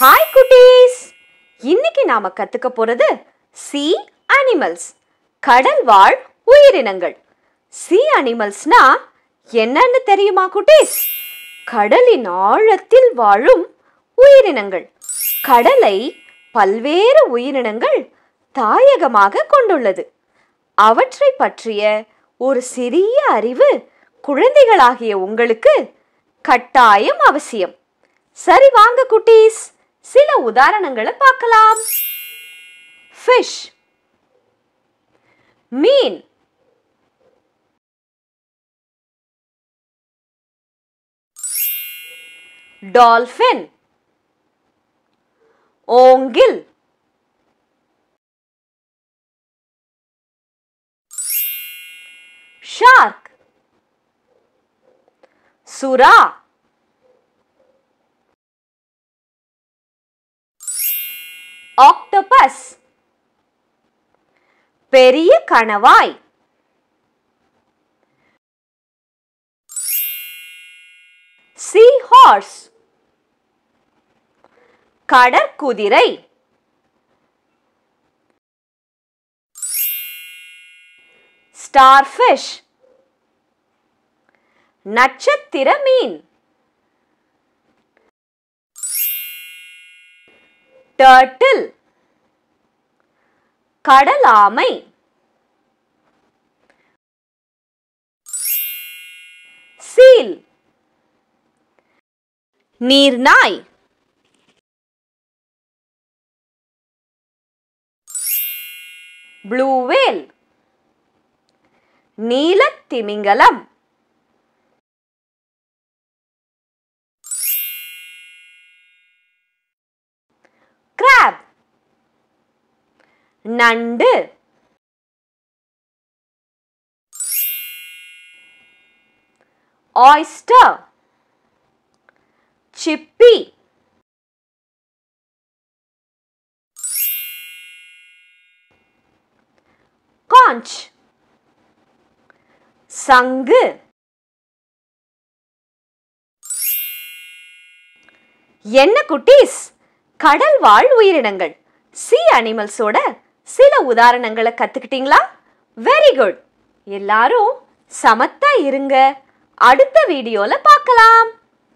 hi குட்டீஸ் இன்னைக்கு நாம கத்துக்க போறது சி அனிமல்ஸ் கடல் வாழ் உயிரினங்கள் சி அனிமல்ஸ்னா என்னன்னு தெரியுமா குட்டீஸ் கடலின் ஆழத்தில் வாழும் உயிரினங்கள் கடலை பல்வேறு உயிரினங்கள் தாயகமாக கொண்டுள்ளது அவற்றை பற்றிய ஒரு சிறிய அறிவு குழந்தைகளாகிய உங்களுக்கு கட்டாயம் அவசியம் சரி வாங்க குட்டீஸ் சில உதாரணங்களை பார்க்கலாம் ஃபிஷ் மீன் டால்ஃபின் ஓங்கில் ஷார்க் சுறா ஆக்டோபஸ் பெரிய கணவாய் சீ ஹார்ஸ் கடற்குதிரை ஸ்டார்ஃபிஷ் நட்சத்திர மீன் டர்ட்டில் கடலாமை சீல் நீர்நாய் ப்ளூ வேல் நீலத்திமிங்கலம் கிராப் நண்டு ஆய்ஸ்டர் சிப்பி காஞ்ச் சங்கு என்ன குட்டீஸ் கடல் வாழ் உயிரினங்கள் சி அனிமல்ஸோட சில உதாரணங்களை கத்துக்கிட்டீங்களா வெரி குட் எல்லாரும் சமத்தா இருங்க அடுத்த வீடியோல பார்க்கலாம்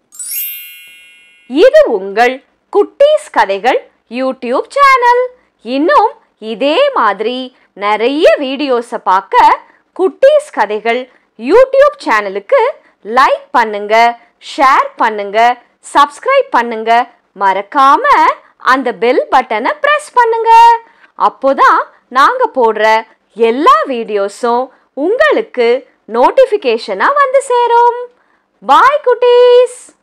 இது உங்கள் குட்டீஸ் கதைகள் யூடியூப் சேனல் இன்னும் இதே மாதிரி நிறைய வீடியோஸை பார்க்க குட்டீஸ் கதைகள் யூடியூப் சேனலுக்கு லைக் பண்ணுங்க ஷேர் பண்ணுங்க சப்ஸ்கிரைப் பண்ணுங்க மறக்காம அந்த பெல் பட்டனை பிரஸ் பண்ணுங்க அப்போதான் நாங்க போடுற எல்லா வீடியோஸும் உங்களுக்கு நோட்டிஃபிகேஷனா வந்து சேரும் பாய் குட்டீஸ்